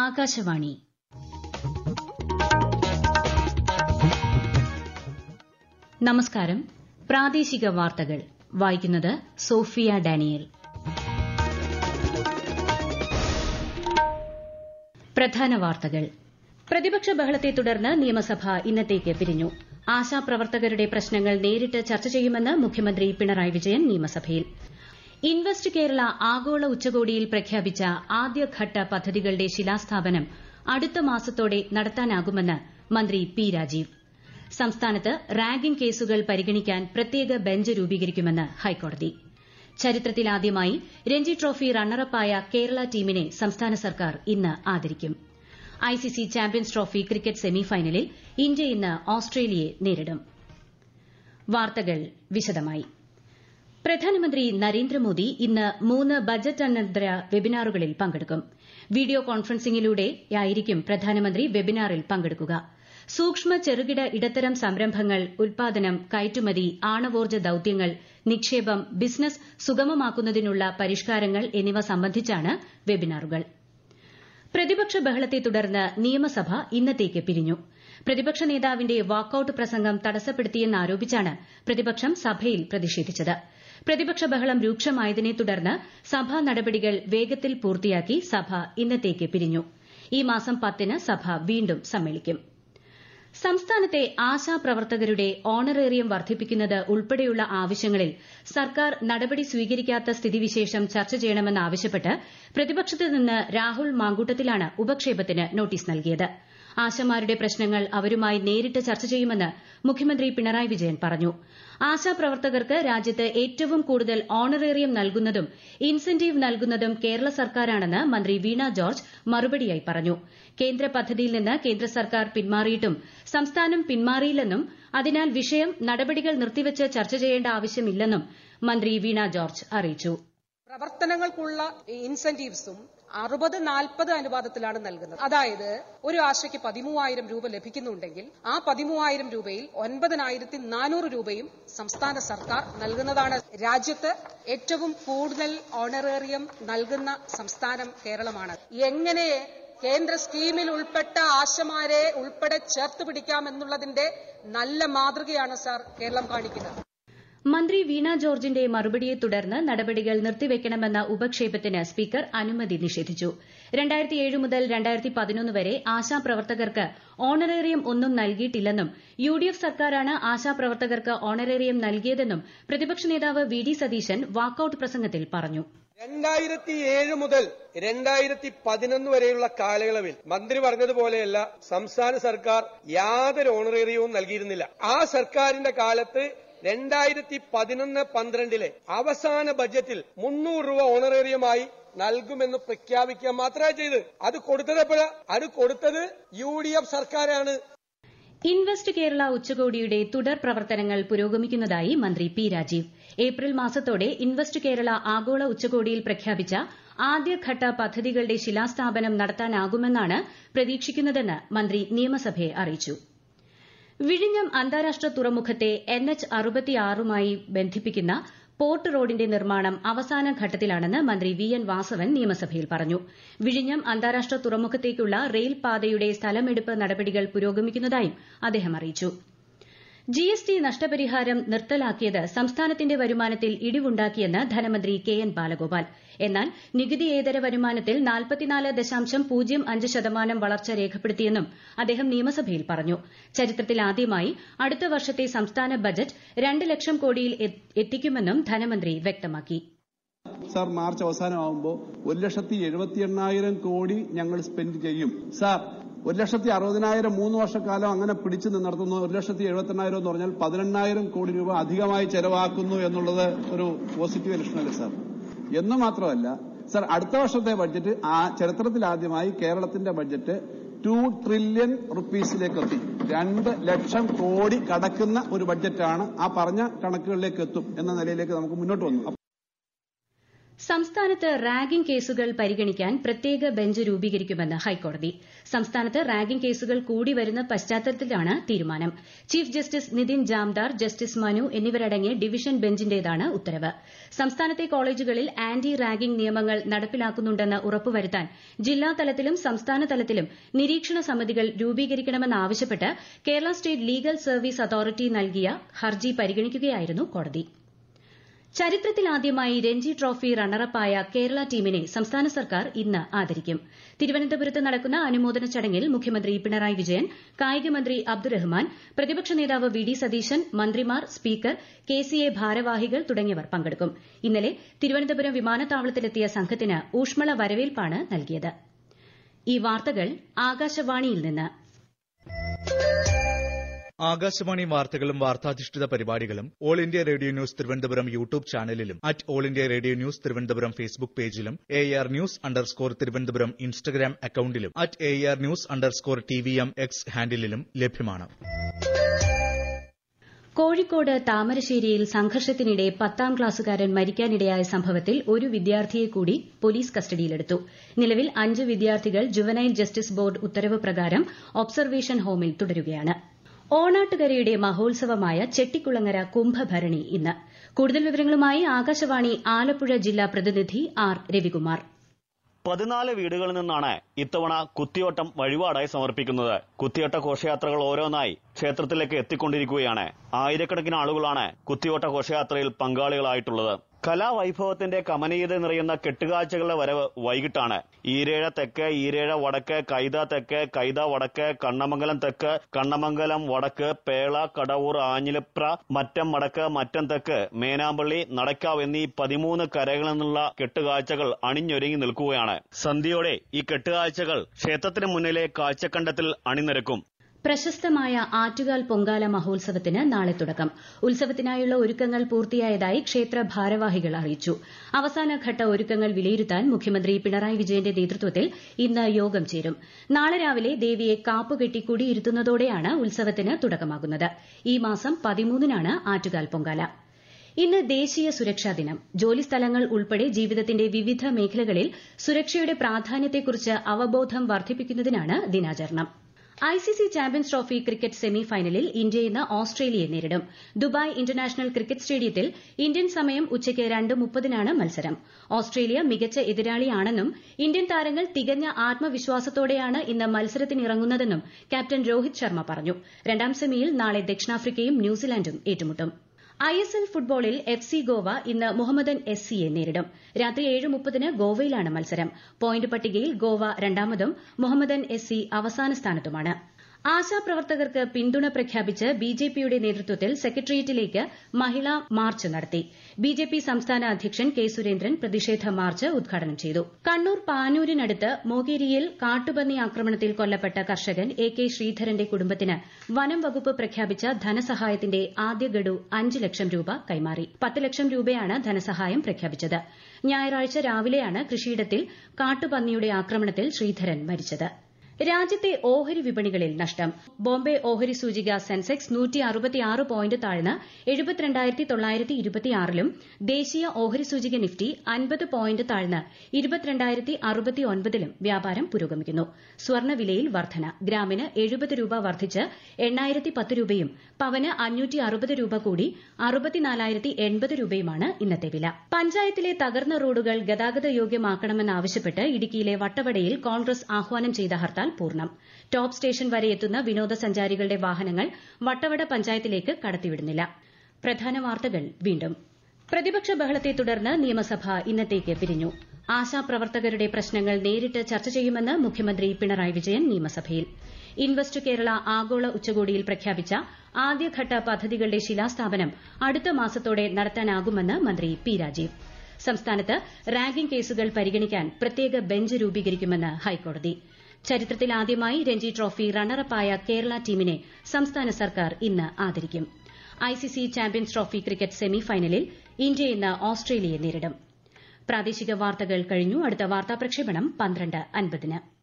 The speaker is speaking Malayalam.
ആകാശവാണി നമസ്കാരം പ്രാദേശിക വാർത്തകൾ വായിക്കുന്നത് സോഫിയ ഡാനിയൽ പ്രധാന വാർത്തകൾ പ്രതിപക്ഷ ബഹളത്തെ തുടർന്ന് നിയമസഭ ഇന്നത്തേക്ക് പിരിഞ്ഞു ആശാപ്രവർത്തകരുടെ പ്രശ്നങ്ങൾ നേരിട്ട് ചർച്ച ചെയ്യുമെന്ന് മുഖ്യമന്ത്രി പിണറായി വിജയൻ നിയമസഭയിൽ ഇൻവെസ്റ്റ് കേരള ആഗോള ഉച്ചകോടിയിൽ പ്രഖ്യാപിച്ച ആദ്യഘട്ട പദ്ധതികളുടെ ശിലാസ്ഥാപനം അടുത്ത മാസത്തോടെ നടത്താനാകുമെന്ന് മന്ത്രി പി രാജീവ് സംസ്ഥാനത്ത് റാഗിംഗ് കേസുകൾ പരിഗണിക്കാൻ പ്രത്യേക ബെഞ്ച് രൂപീകരിക്കുമെന്ന് ഹൈക്കോടതി ചരിത്രത്തിലാദ്യമായി രഞ്ജി ട്രോഫി റണ്ണറപ്പായ കേരള ടീമിനെ സംസ്ഥാന സർക്കാർ ഇന്ന് ആദരിക്കും ഐസിസി ചാമ്പ്യൻസ് ട്രോഫി ക്രിക്കറ്റ് സെമിഫൈനലിൽ ഇന്ത്യ ഇന്ന് ഓസ്ട്രേലിയയെ നേരിടും വാർത്തകൾ വിശദമായി പ്രധാനമന്ത്രി നരേന്ദ്രമോദി ഇന്ന് മൂന്ന് ബജറ്റനന്തര വെബിനാറുകളിൽ പങ്കെടുക്കും വീഡിയോ കോൺഫറൻസിംഗിലൂടെയായിരിക്കും പ്രധാനമന്ത്രി വെബിനാറിൽ പങ്കെടുക്കുക സൂക്ഷ്മ ചെറുകിട ഇടത്തരം സംരംഭങ്ങൾ ഉൽപാദനം കയറ്റുമതി ആണവോർജ്ജ ദൌത്യങ്ങൾ നിക്ഷേപം ബിസിനസ് സുഗമമാക്കുന്നതിനുള്ള പരിഷ്കാരങ്ങൾ എന്നിവ സംബന്ധിച്ചാണ് വെബിനാറുകൾ പ്രതിപക്ഷ ബഹളത്തെ തുടർന്ന് നിയമസഭ ഇന്നത്തേക്ക് പിരിഞ്ഞു പ്രതിപക്ഷ നേതാവിന്റെ വാക്കൌട്ട് പ്രസംഗം തടസ്സപ്പെടുത്തിയെന്നാരോപിച്ചാണ് പ്രതിപക്ഷം സഭയിൽ പ്രതിഷേധിച്ചത് പ്രതിപക്ഷ ബഹളം രൂക്ഷമായതിനെ തുടർന്ന് സഭാ നടപടികൾ വേഗത്തിൽ പൂർത്തിയാക്കി സഭ ഇന്നത്തേക്ക് പിരിഞ്ഞു ഈ മാസം പത്തിന് സഭ വീണ്ടും സമ്മേളിക്കും സംസ്ഥാനത്തെ ആശാപ്രവർത്തകരുടെ ഓണറേറിയം വർദ്ധിപ്പിക്കുന്നത് ഉൾപ്പെടെയുള്ള ആവശ്യങ്ങളിൽ സർക്കാർ നടപടി സ്വീകരിക്കാത്ത സ്ഥിതിവിശേഷം ചർച്ച ചെയ്യണമെന്നാവശ്യപ്പെട്ട് പ്രതിപക്ഷത്തു നിന്ന് രാഹുൽ മാങ്കൂട്ടത്തിലാണ് ഉപക്ഷേപത്തിന് നോട്ടീസ് നൽകിയത് ആശമാരുടെ പ്രശ്നങ്ങൾ അവരുമായി നേരിട്ട് ചർച്ച ചെയ്യുമെന്ന് മുഖ്യമന്ത്രി പിണറായി വിജയൻ പറഞ്ഞു ആശാപ്രവർത്തകർക്ക് രാജ്യത്ത് ഏറ്റവും കൂടുതൽ ഓണറേറിയം നൽകുന്നതും ഇൻസെന്റീവ് നൽകുന്നതും കേരള സർക്കാരാണെന്ന് മന്ത്രി വീണ ജോർജ് മറുപടിയായി പറഞ്ഞു കേന്ദ്ര പദ്ധതിയിൽ നിന്ന് കേന്ദ്ര സർക്കാർ പിന്മാറിയിട്ടും സംസ്ഥാനം പിന്മാറിയില്ലെന്നും അതിനാൽ വിഷയം നടപടികൾ നിർത്തിവച്ച് ചർച്ച ചെയ്യേണ്ട ആവശ്യമില്ലെന്നും മന്ത്രി വീണ ജോർജ് അറിയിച്ചു പ്രവർത്തനങ്ങൾക്കുള്ള ഇൻസെന്റീവ്സും അറുപത് നാൽപ്പത് അനുപാതത്തിലാണ് നൽകുന്നത് അതായത് ഒരു ആശയ്ക്ക് പതിമൂവായിരം രൂപ ലഭിക്കുന്നുണ്ടെങ്കിൽ ആ പതിമൂവായിരം രൂപയിൽ ഒൻപതിനായിരത്തി നാനൂറ് രൂപയും സംസ്ഥാന സർക്കാർ നൽകുന്നതാണ് രാജ്യത്ത് ഏറ്റവും കൂടുതൽ ഓണറേറിയം നൽകുന്ന സംസ്ഥാനം കേരളമാണ് എങ്ങനെ കേന്ദ്ര സ്കീമിൽ ഉൾപ്പെട്ട ആശമാരെ ഉൾപ്പെടെ ചേർത്ത് പിടിക്കാമെന്നുള്ളതിന്റെ നല്ല മാതൃകയാണ് സാർ കേരളം കാണിക്കുന്നത് മന്ത്രി വീണ ജോർജിന്റെ മറുപടിയെ തുടർന്ന് നടപടികൾ നിർത്തിവെക്കണമെന്ന ഉപക്ഷേപത്തിന് സ്പീക്കർ അനുമതി നിഷേധിച്ചു മുതൽ വരെ ആശാപ്രവർത്തകർക്ക് ഓണറേറിയം ഒന്നും നൽകിയിട്ടില്ലെന്നും യു ഡി എഫ് സർക്കാരാണ് ആശാപ്രവർത്തകർക്ക് ഓണറേറിയം നൽകിയതെന്നും പ്രതിപക്ഷ നേതാവ് വി ഡി സതീശൻ വാക്കൌട്ട് പ്രസംഗത്തിൽ പറഞ്ഞു രണ്ടായിരത്തി ഏഴ് മുതൽ രണ്ടായിരത്തി പതിനൊന്ന് വരെയുള്ള കാലയളവിൽ മന്ത്രി പറഞ്ഞതുപോലെയല്ല സംസ്ഥാന സർക്കാർ യാതൊരു ഓണറേറിയവും നൽകിയിരുന്നില്ല ആ സർക്കാരിന്റെ കാലത്ത് രണ്ടായിരത്തി പതിനൊന്ന് പന്ത്രണ്ടിലെ അവസാന ബജറ്റിൽ മുന്നൂറ് രൂപ ഓണറേറിയമായി നൽകുമെന്ന് പ്രഖ്യാപിക്കുക മാത്രമേ ചെയ്ത് അത് കൊടുത്തത് എപ്പോഴാ അത് കൊടുത്തത് യു ഡി എഫ് സർക്കാരാണ് ഇൻവെസ്റ്റ് കേരള ഉച്ചകോടിയുടെ തുടർ പ്രവർത്തനങ്ങൾ പുരോഗമിക്കുന്നതായി മന്ത്രി പി രാജീവ് ഏപ്രിൽ മാസത്തോടെ ഇൻവെസ്റ്റ് കേരള ആഗോള ഉച്ചകോടിയിൽ പ്രഖ്യാപിച്ച ആദ്യഘട്ട പദ്ധതികളുടെ ശിലാസ്ഥാപനം നടത്താനാകുമെന്നാണ് പ്രതീക്ഷിക്കുന്നതെന്ന് മന്ത്രി നിയമസഭയെ അറിയിച്ചു വിഴിഞ്ഞം അന്താരാഷ്ട്ര തുറമുഖത്തെ എൻ എച്ച് അറുപത്തിയാറുമായി ബന്ധിപ്പിക്കുന്ന പോർട്ട് റോഡിന്റെ നിർമ്മാണം അവസാന ഘട്ടത്തിലാണെന്ന് മന്ത്രി വി എൻ വാസവൻ നിയമസഭയിൽ പറഞ്ഞു വിഴിഞ്ഞം അന്താരാഷ്ട്ര തുറമുഖത്തേക്കുള്ള റെയിൽ പാതയുടെ സ്ഥലമെടുപ്പ് നടപടികൾ പുരോഗമിക്കുന്നതായും അദ്ദേഹം അറിയിച്ചു ജിഎസ്ടി നഷ്ടപരിഹാരം നിർത്തലാക്കിയത് സംസ്ഥാനത്തിന്റെ വരുമാനത്തിൽ ഇടിവുണ്ടാക്കിയെന്ന് ധനമന്ത്രി കെ എൻ ബാലഗോപാൽ എന്നാൽ നികുതിയേതര വരുമാനത്തിൽ നാൽപ്പത്തിനാല് ദശാംശം പൂജ്യം അഞ്ച് ശതമാനം വളർച്ച രേഖപ്പെടുത്തിയെന്നും അദ്ദേഹം നിയമസഭയിൽ പറഞ്ഞു ചരിത്രത്തിലാദ്യമായി അടുത്ത വർഷത്തെ സംസ്ഥാന ബജറ്റ് രണ്ട് ലക്ഷം കോടിയിൽ എത്തിക്കുമെന്നും ധനമന്ത്രി വ്യക്തമാക്കി സാർ മാർച്ച് അവസാനമാകുമ്പോൾ ഒരു ലക്ഷത്തി എഴുപത്തി എണ്ണായിരം കോടി ഞങ്ങൾ സ്പെൻഡ് ചെയ്യും സാർ ഒരു ലക്ഷത്തി അറുപതിനായിരം മൂന്ന് വർഷക്കാലം അങ്ങനെ പിടിച്ചു നിന്നിടത്തുന്നു ഒരു ലക്ഷത്തി എഴുപത്തെണ്ണായിരം എന്ന് പറഞ്ഞാൽ പതിനെണ്ണായിരം കോടി രൂപ അധികമായി ചെലവാക്കുന്നു എന്നുള്ളത് ഒരു പോസിറ്റീവ് ലക്ഷണമല്ലേ സാർ എന്ന് മാത്രമല്ല സാർ അടുത്ത വർഷത്തെ ബഡ്ജറ്റ് ആ ചരിത്രത്തിലാദ്യമായി കേരളത്തിന്റെ ബഡ്ജറ്റ് ടു ട്രില്യൺ റുപ്പീസിലേക്ക് എത്തി രണ്ട് ലക്ഷം കോടി കടക്കുന്ന ഒരു ബഡ്ജറ്റാണ് ആ പറഞ്ഞ കണക്കുകളിലേക്ക് എത്തും എന്ന നിലയിലേക്ക് നമുക്ക് മുന്നോട്ട് വന്നു സംസ്ഥാനത്ത് റാഗിംഗ് കേസുകൾ പരിഗണിക്കാൻ പ്രത്യേക ബെഞ്ച് രൂപീകരിക്കുമെന്ന് ഹൈക്കോടതി സംസ്ഥാനത്ത് റാഗിംഗ് കേസുകൾ കൂടി വരുന്ന പശ്ചാത്തലത്തിലാണ് തീരുമാനം chief justice Nithin Jamdar justice Manu എന്നിവരടങ്ങിയ ഡിവിഷൻ ബെഞ്ചിന്റേതാണ് ഉത്തരവ് സംസ്ഥാനത്തെ കോളേജുകളിൽ ആന്റി റാഗിംഗ് നിയമങ്ങൾ നടപ്പിലാക്കുന്നുണ്ടെന്ന് ഉറപ്പുവരുത്താൻ ജില്ലാതലത്തിലും സംസ്ഥാന തലത്തിലും നിരീക്ഷണ സമിതികൾ രൂപീകരിക്കണമെന്നാവശ്യപ്പെട്ട് Kerala state legal service authority നൽകിയ ഹർജി പരിഗണിക്കുകയായിരുന്നു കോടതി ചരിത്രത്തിലാദ്യമായി രഞ്ജി ട്രോഫി റണ്ണറപ്പായ കേരള ടീമിനെ സംസ്ഥാന സർക്കാർ ഇന്ന് ആദരിക്കും തിരുവനന്തപുരത്ത് നടക്കുന്ന അനുമോദന ചടങ്ങിൽ മുഖ്യമന്ത്രി പിണറായി വിജയൻ കായികമന്ത്രി അബ്ദുറഹ്മാൻ പ്രതിപക്ഷ നേതാവ് വി ഡി സതീശൻ മന്ത്രിമാർ സ്പീക്കർ കെ സി എ ഭാരവാഹികൾ തുടങ്ങിയവർ പങ്കെടുക്കും ഇന്നലെ തിരുവനന്തപുരം വിമാനത്താവളത്തിലെത്തിയ സംഘത്തിന് ഊഷ്മള വരവേൽപ്പാണ് നൽകിയത് ഈ വാർത്തകൾ ആകാശവാണിയിൽ നിന്ന് ആകാശവാണി വാർത്തകളും വാർത്താധിഷ്ഠിത പരിപാടികളും all India radio news Thiruvananthapuram YouTube ചാനലിലും at all India radio news Thiruvananthapuram Facebook പേജിലും A R news underscore Thiruvananthapuram Instagram അക്കൌണ്ടിലും at A R news underscore T V M X ഹാൻഡിലും ലഭ്യമാണ് കോഴിക്കോട് താമരശ്ശേരിയിൽ സംഘർഷത്തിനിടെ പത്താം ക്ലാസ്സുകാരൻ മരിക്കാനിടയായ സംഭവത്തിൽ ഒരു വിദ്യാർത്ഥിയെ കൂടി പോലീസ് കസ്റ്റഡിയിലെടുത്തു നിലവിൽ അഞ്ച് വിദ്യാർത്ഥികൾ ജുവനൈൽ ജസ്റ്റിസ് ബോർഡ് ഉത്തരവ് പ്രകാരം ഒബ്സർവേഷൻ ഹോമിൽ തുടരുകയാണ് ഓണാട്ടുകരയുടെ മഹോത്സവമായ ചെട്ടിക്കുളങ്ങര കുംഭഭരണി ഇന്ന് കൂടുതൽ വിവരങ്ങളുമായി ആകാശവാണി ആലപ്പുഴ ജില്ലാ പ്രതിനിധി ആർ രവികുമാർ പതിനാല് വീടുകളിൽ നിന്നാണ് ഇത്തവണ കുത്തിയോട്ടം വഴിപാടായി സമർപ്പിക്കുന്നത് കുത്തിയോട്ട ഘോഷയാത്രകൾ ഓരോന്നായി ക്ഷേത്രത്തിലേക്ക് എത്തിക്കൊണ്ടിരിക്കുകയാണ് ആയിരക്കണക്കിന് ആളുകളാണ് കുത്തിയോട്ട ഘോഷയാത്രയിൽ പങ്കാളികളായിട്ടുള്ളത് കലാവൈഭവത്തിന്റെ കമനീയത നിറയുന്ന കെട്ടുകാഴ്ചകളുടെ വരവ് വൈകിട്ടാണ് ഈരേഴ തെക്ക് ഈരേഴ വടക്ക് കൈത തെക്ക് കൈത വടക്ക് കണ്ണമംഗലം തെക്ക് കണ്ണമംഗലം വടക്ക് പേള കടവൂർ ആഞ്ഞിലിപ്ര മറ്റം വടക്ക് മറ്റം തെക്ക് മേനാമ്പള്ളി നടക്കാവ് എന്നീ പതിമൂന്ന് കരകളിൽ നിന്നുള്ള കെട്ടുകാഴ്ചകൾ അണിഞ്ഞൊരുങ്ങി നിൽക്കുകയാണ് സന്ധ്യയോടെ ഈ കെട്ടുകാഴ്ചകൾ ക്ഷേത്രത്തിന് മുന്നിലെ കാഴ്ചക്കണ്ടത്തിൽ അണിനിരക്കും പ്രശസ്തമായ ആറ്റുകാൽ പൊങ്കാല മഹോത്സവത്തിന് നാളെ തുടക്കം ഉത്സവത്തിനായുള്ള ഒരുക്കങ്ങൾ പൂർത്തിയായതായി ക്ഷേത്ര ഭാരവാഹികൾ അറിയിച്ചു അവസാനഘട്ട ഒരുക്കങ്ങൾ വിലയിരുത്താൻ മുഖ്യമന്ത്രി പിണറായി വിജയന്റെ നേതൃത്വത്തിൽ ഇന്ന് യോഗം ചേരും നാളെ രാവിലെ ദേവിയെ കാപ്പുകെട്ടി കുടിയിരുത്തുന്നതോടെയാണ് ഉത്സവത്തിന് തുടക്കമാകുന്നത് ഈ മാസം പതിമൂന്നിനാണ് ആറ്റുകാൽ പൊങ്കാല ഇന്ന് ദേശീയ സുരക്ഷാ ദിനം ജോലിസ്ഥലങ്ങൾ ഉൾപ്പെടെ ജീവിതത്തിന്റെ വിവിധ മേഖലകളിൽ സുരക്ഷയുടെ പ്രാധാന്യത്തെക്കുറിച്ച് അവബോധം വർദ്ധിപ്പിക്കുന്നതിനാണ് ദിനാചരണം ICC champions trophy cricket semi ഫൈനലിൽ ഇന്ത്യ ഇന്ന് ഓസ്ട്രേലിയയെ നേരിടും ദുബായ് ഇന്റർനാഷണൽ ക്രിക്കറ്റ് സ്റ്റേഡിയത്തിൽ ഇന്ത്യൻ സമയം ഉച്ചയ്ക്ക് രണ്ട് മുപ്പതിനാണ് മത്സരം ഓസ്ട്രേലിയ മികച്ച എതിരാളിയാണെന്നും ഇന്ത്യൻ താരങ്ങൾ തികഞ്ഞ ആത്മവിശ്വാസത്തോടെയാണ് ഇന്ന് മത്സരത്തിനിറങ്ങുന്നതെന്നും ക്യാപ്റ്റൻ രോഹിത് ശർമ്മ പറഞ്ഞു രണ്ടാം സെമിയിൽ നാളെ ദക്ഷിണാഫ്രിക്കയും ന്യൂസിലാൻഡും ഏറ്റുമുട്ടും ഐ എസ് എൽ ഫുട്ബോളിൽ എഫ് സി ഗോവ ഇന്ന് മുഹമ്മദൻ എസ് സിയെ നേരിടും രാത്രി ഏഴ് മുപ്പതിന് ഗോവയിലാണ് മത്സരം പോയിന്റ് പട്ടികയിൽ ഗോവ രണ്ടാമതും മുഹമ്മദൻ എസ് സി അവസാന സ്ഥാനത്തുമാണ് ആശാപ്രവർത്തകർക്ക് പിന്തുണ പ്രഖ്യാപിച്ച് ബിജെപിയുടെ നേതൃത്വത്തിൽ സെക്രട്ടേറിയറ്റിലേക്ക് മഹിളാ മാർച്ച് നടത്തി ബിജെപി സംസ്ഥാന അധ്യക്ഷൻ കെ സുരേന്ദ്രൻ പ്രതിഷേധ മാർച്ച് ഉദ്ഘാടനം ചെയ്തു കണ്ണൂർ പാനൂരിനടുത്ത് മൊകേരിയിൽ കാട്ടുപന്നി ആക്രമണത്തിൽ കൊല്ലപ്പെട്ട കർഷകൻ എ കെ ശ്രീധരന്റെ കുടുംബത്തിന് വനം വകുപ്പ് പ്രഖ്യാപിച്ച ധനസഹായത്തിന്റെ ആദ്യ ഗഡു അഞ്ച് ലക്ഷം രൂപ കൈമാറി പത്ത് ലക്ഷം രൂപയാണ് ധനസഹായം പ്രഖ്യാപിച്ചത് ഞായറാഴ്ച രാവിലെയാണ് കൃഷിയിടത്തിൽ കാട്ടുപന്നിയുടെ ആക്രമണത്തിൽ ശ്രീധരൻ മരിച്ചത് രാജ്യത്തെ ഓഹരി വിപണികളിൽ നഷ്ടം ബോംബെ ഓഹരി സൂചിക സെൻസെക്സ് നൂറ്റി അറുപത്തിയാറ് പോയിന്റ് താഴ്ന്ന് എഴുപത്തിരണ്ടായിരത്തി തൊള്ളായിരത്തി ഇരുപത്തിയാറിലും ദേശീയ ഓഹരി സൂചിക നിഫ്റ്റി അൻപത് പോയിന്റ് താഴ്ന്ന് ഇരുപത്തിരണ്ടായിരത്തി അറുപത്തി ഒൻപതിലും വ്യാപാരം പുരോഗമിക്കുന്നു സ്വർണ്ണവിലയിൽ വർധന ഗ്രാമിന് എഴുപത് രൂപ വർദ്ധിച്ച് എണ്ണായിരത്തി പത്ത് രൂപയും പവന് അഞ്ഞൂറ്റി അറുപത് രൂപ കൂടി അറുപത്തിനാലായിരത്തി എൺപത് രൂപയുമാണ് ഇന്നത്തെ വില പഞ്ചായത്തിലെ തകർന്ന റോഡുകൾ ഗതാഗത യോഗ്യമാക്കണമെന്നാവശ്യപ്പെട്ട് ഇടുക്കിയിലെ വട്ടവടയിൽ കോൺഗ്രസ് ആഹ്വാനം ചെയ്ത ഹർത്താൽ പൂർണ്ണം ടോപ്പ് സ്റ്റേഷൻ വരെ എത്തുന്ന വിനോദസഞ്ചാരികളുടെ വാഹനങ്ങൾ വട്ടവട പഞ്ചായത്തിലേക്ക് കടത്തിവിടുന്നില്ല പ്രധാന വാർത്തകൾ വീണ്ടും പ്രതിപക്ഷ ബഹളത്തെ തുടർന്ന് നിയമസഭ ഇന്നത്തേക്ക് പിരിഞ്ഞു ആശാപ്രവർത്തകരുടെ പ്രശ്നങ്ങൾ നേരിട്ട് ചർച്ച ചെയ്യുമെന്ന് മുഖ്യമന്ത്രി പിണറായി വിജയൻ നിയമസഭയിൽ ഇൻവെസ്റ്റ് കേരള ആഗോള ഉച്ചകോടിയിൽ പ്രഖ്യാപിച്ച ആദ്യഘട്ട പദ്ധതികളുടെ ശിലാസ്ഥാപനം അടുത്ത മാസത്തോടെ നടത്താനാകുമെന്ന് മന്ത്രി പി രാജീവ് സംസ്ഥാനത്ത് റാങ്കിംഗ് കേസുകൾ പരിഗണിക്കാൻ പ്രത്യേക ബെഞ്ച് രൂപീകരിക്കുമെന്ന് ഹൈക്കോടതി ചരിത്രത്തിലാദ്യമായി രഞ്ജി ട്രോഫി റണ്ണറപ്പായ കേരള ടീമിനെ സംസ്ഥാന സർക്കാർ ഇന്ന് ആദരിക്കും ICC champions trophy cricket semi ഫൈനലിൽ ഇന്ത്യ ഇന്ന് ഓസ്ട്രേലിയയെ നേരിടും പ്രാദേശിക വാർത്തകൾ കഴിഞ്ഞു അടുത്ത വാർത്താ പ്രക്ഷേപണം പന്ത്രണ്ട് അൻപതിന്